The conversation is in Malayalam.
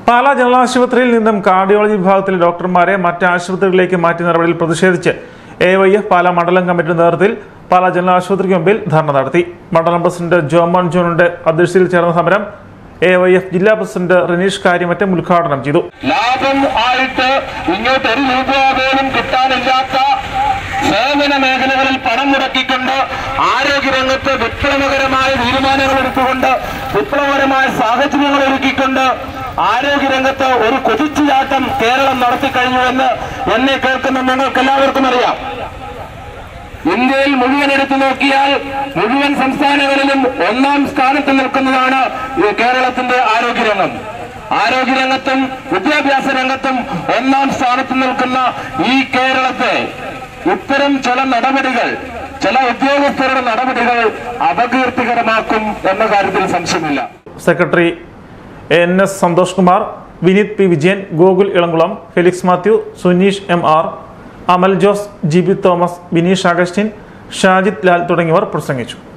പാലാ ജനറൽ ആശുപത്രിയിൽ നിന്നും കാർഡിയോളജി വിഭാഗത്തിലെ ഡോക്ടർമാരെ മറ്റ് ആശുപത്രികളിലേക്ക് മാറ്റി നടപടിയിൽ പ്രതിഷേധിച്ച് എ വൈ എഫ് പാലാ മണ്ഡലം കമ്മിറ്റിയുടെ നേതൃത്വത്തിൽ പാലാ ജനറൽ ആശുപത്രിക്ക് മുമ്പിൽ ധർണ നടത്തി മണ്ഡലം പ്രസിഡന്റ് ജോമോൻ ജോണിന്റെ അധ്യക്ഷതയിൽ ചേർന്ന സമരം എ വൈ എഫ് ജില്ലാ പ്രസിഡന്റ് റിനീഷ് കാര്യമറ്റം ഉദ്ഘാടനം ചെയ്തു ലാഭം ആയിട്ട് ഇങ്ങോട്ട് ഒരു രൂപ പോലും കിട്ടാനില്ലാത്ത സേവന മേഖലകളിൽ പണം മുടക്കിക്കൊണ്ട് ആരോഗ്യരംഗത്ത് വിപ്ലവകരമായ തീരുമാനങ്ങൾ എടുത്തുകൊണ്ട് വിപ്ലവകരമായ സാഹചര്യങ്ങൾ ഒരുക്കിക്കൊണ്ട് ആരോഗ്യരംഗത്ത് ഒരു കുതിച്ചുചാട്ടം കേരളം നടത്തിക്കഴിഞ്ഞുവെന്ന് എന്നെ കേൾക്കുന്ന നിങ്ങൾക്ക് എല്ലാവർക്കും അറിയാം ഇന്ത്യയിൽ മുഴുവൻ എടുത്തു നോക്കിയാൽ മുഴുവൻ സംസ്ഥാനങ്ങളിലും ഒന്നാം സ്ഥാനത്ത് നിൽക്കുന്നതാണ് ഈ കേരളത്തിന്റെ ആരോഗ്യരംഗം ആരോഗ്യരംഗത്തും വിദ്യാഭ്യാസ രംഗത്തും ഒന്നാം സ്ഥാനത്ത് നിൽക്കുന്ന ഈ കേരളത്തെ ഇത്തരം ചില നടപടികൾ ചില ഉദ്യോഗസ്ഥരുടെ നടപടികൾ അപകീർത്തികരമാക്കും എന്ന കാര്യത്തിൽ സംശയമില്ല secretary N S Santhosh Kumar Vineeth P Vijayan Gokul Elamkulam Felix Mathew Suneesh M R Amal Jose G B Thomas Bineesh Augustine Shajid Lal തുടങ്ങിയവർ പ്രസംഗിച്ചു